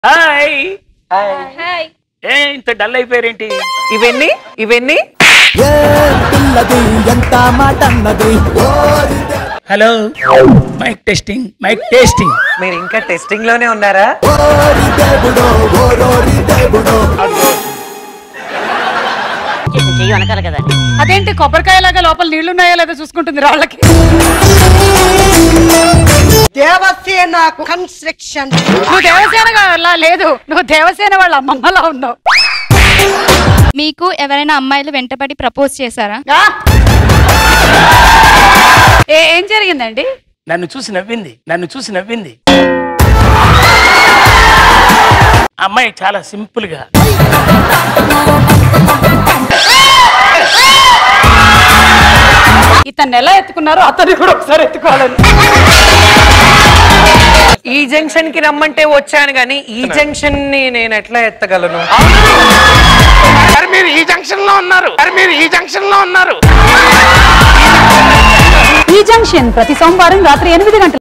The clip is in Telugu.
హాయ్ ఏ ఇంత డల్ అయిపోయారేంటి ఇవన్నీ ఇవన్నీ ఏ పిల్లది ఎంత మాట అన్నది hello mike testing mike testing మీరు ఇంకా టెస్టింగ్ లోనే ఉన్నారా ఓరి దేవుడో ఓరోరి దేవుడో చెయ్యి అనకాలి కదా అదేంటి కొబ్బరికాయలాగా లోపల నీళ్లు ఉన్నాయో లేదో చూసుకుంటుంది రాళ్ళకి దేవసేన కన్స్ట్రక్షన్ నువ్వు దేవసేన లా లేదు నువ్వు దేవసేన వాళ్ళ అమ్మమ్మలా ఉన్నావు మీకు ఎవరైనా అమ్మాయిలు వెంటబడి ప్రపోజ్ చేశారా ఆ? ఏ ఏం జరిగిందండి నన్ను చూసి నవ్వింది నన్ను చూసి నవ్వింది అమ్మాయి చాలా సింపుల్ గా ఇతన్ని ఎలా ఎత్తుకున్నారో అతన్ని కూడా ఒకసారి ఎత్తుకోవాలని ఈ జంక్షన్ కి రమ్మంటే వచ్చాను కానీ ఈ జంక్షన్ ని నేను ఎట్లా ఎత్తగలను మరి మీరు ఈ జంక్షన్ లో ఉన్నారు మరి మీరు ఈ జంక్షన్ లో ఉన్నారు ఈ జంక్షన్ ప్రతి సోమవారం రాత్రి ఎనిమిది గంటల